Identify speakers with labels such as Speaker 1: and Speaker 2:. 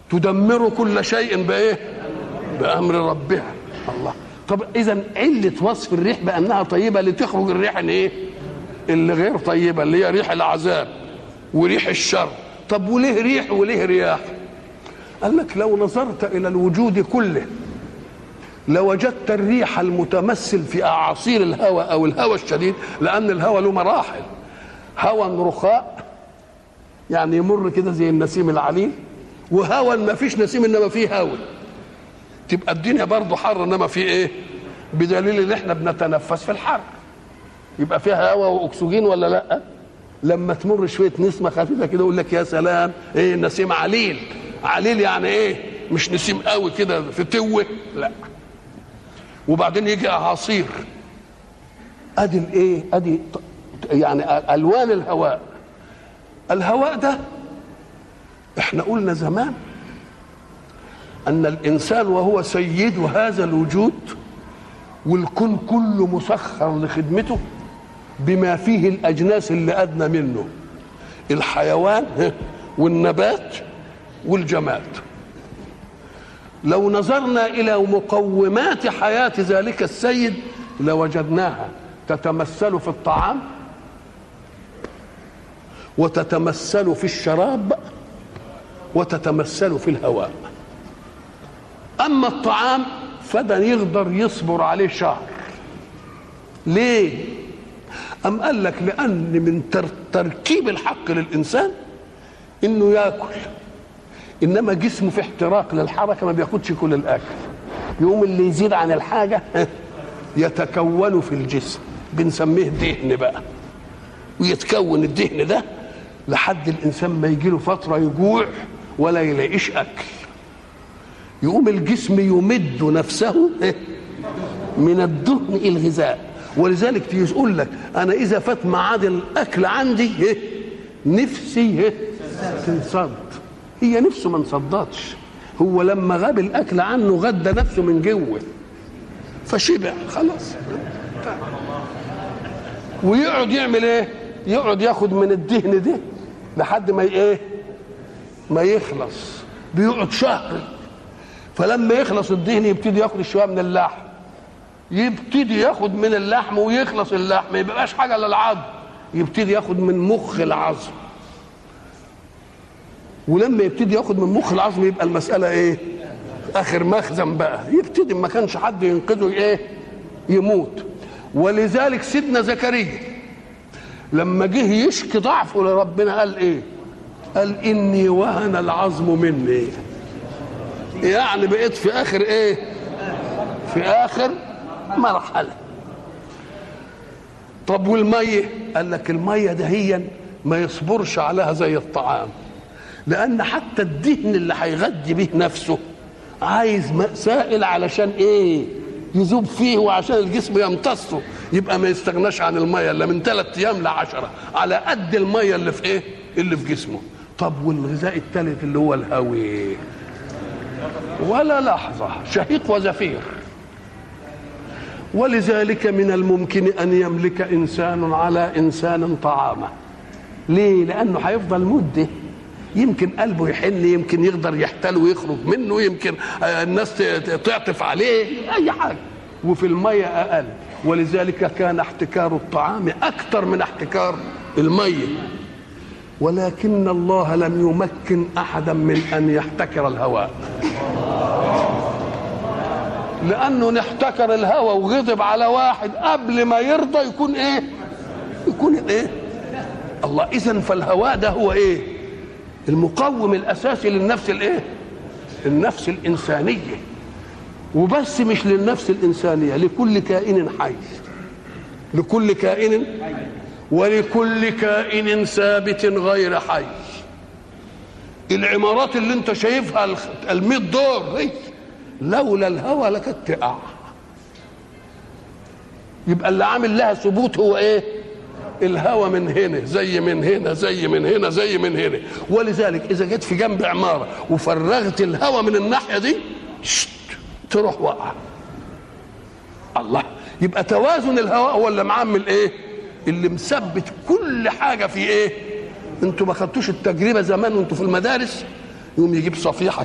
Speaker 1: تدمر كل شيء بايه بامر ربها الله طب اذا عله وصف الريح بانها طيبه لتخرج الريح ان ايه اللي غير طيبه اللي هي ريح العذاب وريح الشر طب وليه ريح وليه رياح قال لك لو نظرت الى الوجود كله لوجدت الريح المتمثل في اعاصير الهواء او الهواء الشديد لان الهواء له مراحل هواء رخاء يعني يمر كده زي النسيم العليل وهواء ما فيش نسيم انما فيه هواء تبقى الدنيا برضه حر انما في ايه بدليل ان احنا بنتنفس في الحر يبقى فيها هواء واكسجين ولا لا لما تمر شويه نسمه خفيفه كده يقول لك يا سلام ايه نسيم عليل عليل يعني ايه مش نسيم قوي كده في توه لا وبعدين يجي اعاصير ادي الايه ادي يعني الوان الهواء الهواء ده احنا قلنا زمان ان الانسان وهو سيد هذا الوجود والكون كله مسخر لخدمته بما فيه الاجناس اللي ادنى منه الحيوان والنبات والجماد لو نظرنا الى مقومات حياه ذلك السيد لوجدناها تتمثل في الطعام وتتمثل في الشراب وتتمثل في الهواء اما الطعام فده يقدر يصبر عليه شهر ليه ام قال لك لان من تركيب الحق للانسان انه ياكل انما جسمه في احتراق للحركه ما بياخدش كل الاكل يقوم اللي يزيد عن الحاجه يتكون في الجسم بنسميه دهن بقى ويتكون الدهن ده لحد الانسان ما يجي له فتره يجوع ولا يلاقيش اكل يقوم الجسم يمد نفسه من الدهن الغذاء ولذلك يقول لك انا اذا فات ميعاد الاكل عندي نفسي تنصد هي نفسه ما انصدتش هو لما غاب الاكل عنه غدى نفسه من جوه فشبع خلاص ويقعد يعمل ايه يقعد ياخد من الدهن ده لحد ما ايه ما يخلص بيقعد شهر فلما يخلص الدهن يبتدي ياخد شويه من اللحم يبتدي ياخد من اللحم ويخلص اللحم ما يبقاش حاجه للعظم يبتدي ياخد من مخ العظم ولما يبتدي ياخد من مخ العظم يبقى المساله ايه اخر مخزن بقى يبتدي ما كانش حد ينقذه ايه يموت ولذلك سيدنا زكريا لما جه يشكي ضعفه لربنا قال ايه قال اني وهن العظم مني يعني بقيت في اخر ايه في اخر مرحله طب والميه قال لك الميه دهيا ما يصبرش عليها زي الطعام لان حتى الدهن اللي هيغذي به نفسه عايز سائل علشان ايه يذوب فيه وعشان الجسم يمتصه يبقى ما يستغناش عن الميه الا من ثلاث ايام لعشرة على قد الميه اللي في ايه اللي في جسمه طب والغذاء الثالث اللي هو الهوي ولا لحظة شهيق وزفير ولذلك من الممكن أن يملك إنسان على إنسان طعامه ليه؟ لأنه هيفضل مدة يمكن قلبه يحن يمكن يقدر يحتل ويخرج منه يمكن الناس تعطف عليه أي حاجة وفي المية أقل ولذلك كان احتكار الطعام أكثر من احتكار المية ولكن الله لم يمكن أحدا من أن يحتكر الهواء لانه نحتكر الهوى وغضب على واحد قبل ما يرضى يكون ايه يكون ايه الله اذا فالهواء ده هو ايه المقوم الاساسي للنفس الايه النفس الانسانيه وبس مش للنفس الانسانيه لكل كائن حي لكل كائن ولكل كائن ثابت غير حي العمارات اللي انت شايفها ال دور هي لولا الهوى لكانت تقع يبقى اللي عامل لها ثبوت هو ايه الهوى من هنا زي من هنا زي من هنا زي من هنا ولذلك اذا جيت في جنب عماره وفرغت الهوى من الناحيه دي شت تروح واقعه الله يبقى توازن الهواء هو اللي معمل ايه اللي مثبت كل حاجه في ايه انتوا ما خدتوش التجربه زمان وانتوا في المدارس يقوم يجيب صفيحه